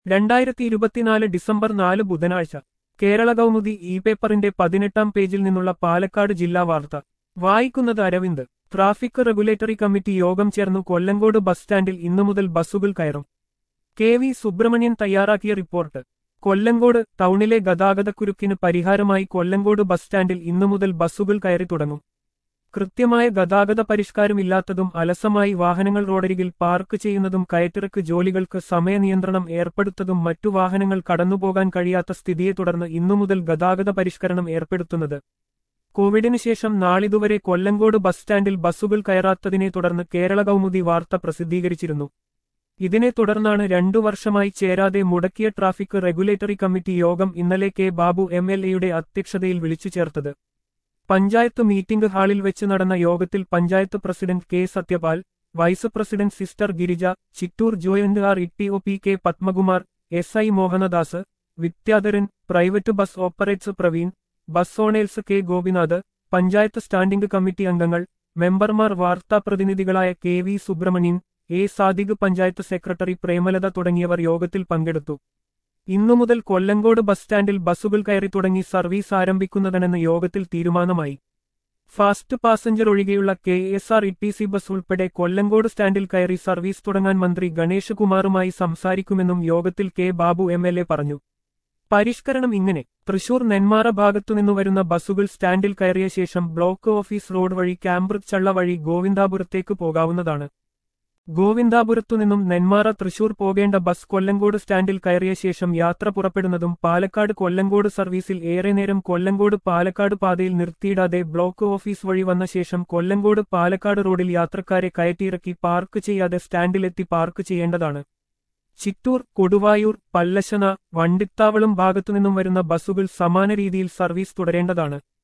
രണ്ടായിരത്തി ഇരുപത്തിനാല് ഡിസംബർ നാല് ബുധനാഴ്ച കേരള കൗമുദി ഇ പേപ്പറിന്റെ പതിനെട്ടാം പേജിൽ നിന്നുള്ള പാലക്കാട് ജില്ലാ വാർത്ത വായിക്കുന്നത് അരവിന്ദ് ട്രാഫിക് റെഗുലേറ്ററി കമ്മിറ്റി യോഗം ചേർന്നു കൊല്ലങ്കോട് ബസ് സ്റ്റാൻഡിൽ ഇന്നു മുതൽ ബസ്സുകൾ കയറും കെ വി സുബ്രഹ്മണ്യൻ തയ്യാറാക്കിയ റിപ്പോർട്ട് കൊല്ലങ്കോട് ടൗണിലെ ഗതാഗതക്കുരുക്കിന് പരിഹാരമായി കൊല്ലങ്കോട് ബസ് സ്റ്റാൻഡിൽ ഇന്നു മുതൽ ബസ്സുകൾ കയറി തുടങ്ങും കൃത്യമായ ഗതാഗത പരിഷ്കാരമില്ലാത്തതും അലസമായി വാഹനങ്ങൾ റോഡരികിൽ പാർക്ക് ചെയ്യുന്നതും കയറ്റിറക്ക് ജോലികൾക്ക് സമയനിയന്ത്രണം ഏർപ്പെടുത്തതും മറ്റു വാഹനങ്ങൾ കടന്നുപോകാൻ കഴിയാത്ത സ്ഥിതിയെ തുടർന്ന് ഇന്നു മുതൽ ഗതാഗത പരിഷ്കരണം ഏർപ്പെടുത്തുന്നത് കോവിഡിന് ശേഷം നാളിതുവരെ കൊല്ലങ്കോട് ബസ് സ്റ്റാൻഡിൽ ബസ്സുകൾ കയറാത്തതിനെ തുടർന്ന് കേരള കൗമുദി വാർത്ത പ്രസിദ്ധീകരിച്ചിരുന്നു ഇതിനെ തുടർന്നാണ് രണ്ടു വർഷമായി ചേരാതെ മുടക്കിയ ട്രാഫിക് റെഗുലേറ്ററി കമ്മിറ്റി യോഗം ഇന്നലെ കെ ബാബു എം എൽ എയുടെ അധ്യക്ഷതയിൽ വിളിച്ചു ചേർത്തത് പഞ്ചായത്ത് മീറ്റിംഗ് ഹാളിൽ വെച്ച് നടന്ന യോഗത്തിൽ panchayat president K Sathyapal vice president sister Girija Chittur joint R E O P K Padmakumar S I Mohanadas Vidyadharan private bus operates Praveen bus owners K Gopinath panchayat standing committee അംഗങ്ങൾ മെമ്പർമാർ വാർത്താപ്രതിനിധികളായ K V Subramanian A Sadiq panchayat secretary Premalatha തുടങ്ങിയവർ യോഗത്തിൽ പങ്കെടുത്തു ഇന്നു മുതൽ കൊല്ലങ്കോട് ബസ് സ്റ്റാൻഡിൽ ബസ്സുകൾ കയറി തുടങ്ങി സർവീസ് ആരംഭിക്കുന്നതിനെന്ന് യോഗത്തിൽ തീരുമാനമായി ഫാസ്റ്റ് പാസഞ്ചർ ഒഴികെയുള്ള K S R T C bus ബസ് ഉൾപ്പെടെ കൊല്ലങ്കോട് സ്റ്റാൻഡിൽ കയറി സർവീസ് തുടങ്ങാൻ മന്ത്രി ഗണേഷ് കുമാറുമായി സംസാരിക്കുമെന്നും യോഗത്തിൽ K Babu M L A പറഞ്ഞു പരിഷ്കരണം ഇങ്ങനെ തൃശൂർ നെന്മാറ ഭാഗത്തുനിന്നു വരുന്ന ബസ്സുകൾ സ്റ്റാൻഡിൽ കയറിയ ശേഷം ബ്ലോക്ക് ഓഫീസ് റോഡ് വഴി ക്യാമ്പ്രിക് ചള്ള വഴി ഗോവിന്ദാപുരത്തേക്ക് പോകാവുന്നതാണ് ഗോവിന്ദാപുരത്തു നിന്നും നെന്മാറ തൃശൂർ പോകേണ്ട ബസ് കൊല്ലങ്കോട് സ്റ്റാൻഡിൽ കയറിയ ശേഷം യാത്ര പുറപ്പെടുന്നതും പാലക്കാട് കൊല്ലങ്കോട് സർവീസിൽ ഏറെ നേരം കൊല്ലങ്കോട് പാലക്കാട് പാതയിൽ നിർത്തിയിടാതെ ബ്ലോക്ക് ഓഫീസ് വഴി വന്ന ശേഷം കൊല്ലങ്കോട് പാലക്കാട് റോഡിൽ യാത്രക്കാരെ കയറ്റിയിറക്കി പാർക്ക് ചെയ്യാതെ സ്റ്റാൻഡിലെത്തി പാർക്ക് ചെയ്യേണ്ടതാണ് ചിറ്റൂർ കൊടുവായൂർ പല്ലശന വണ്ടിത്താവളം ഭാഗത്തുനിന്നും വരുന്ന ബസ്സുകൾ സമാന രീതിയിൽ സർവീസ് തുടരേണ്ടതാണ്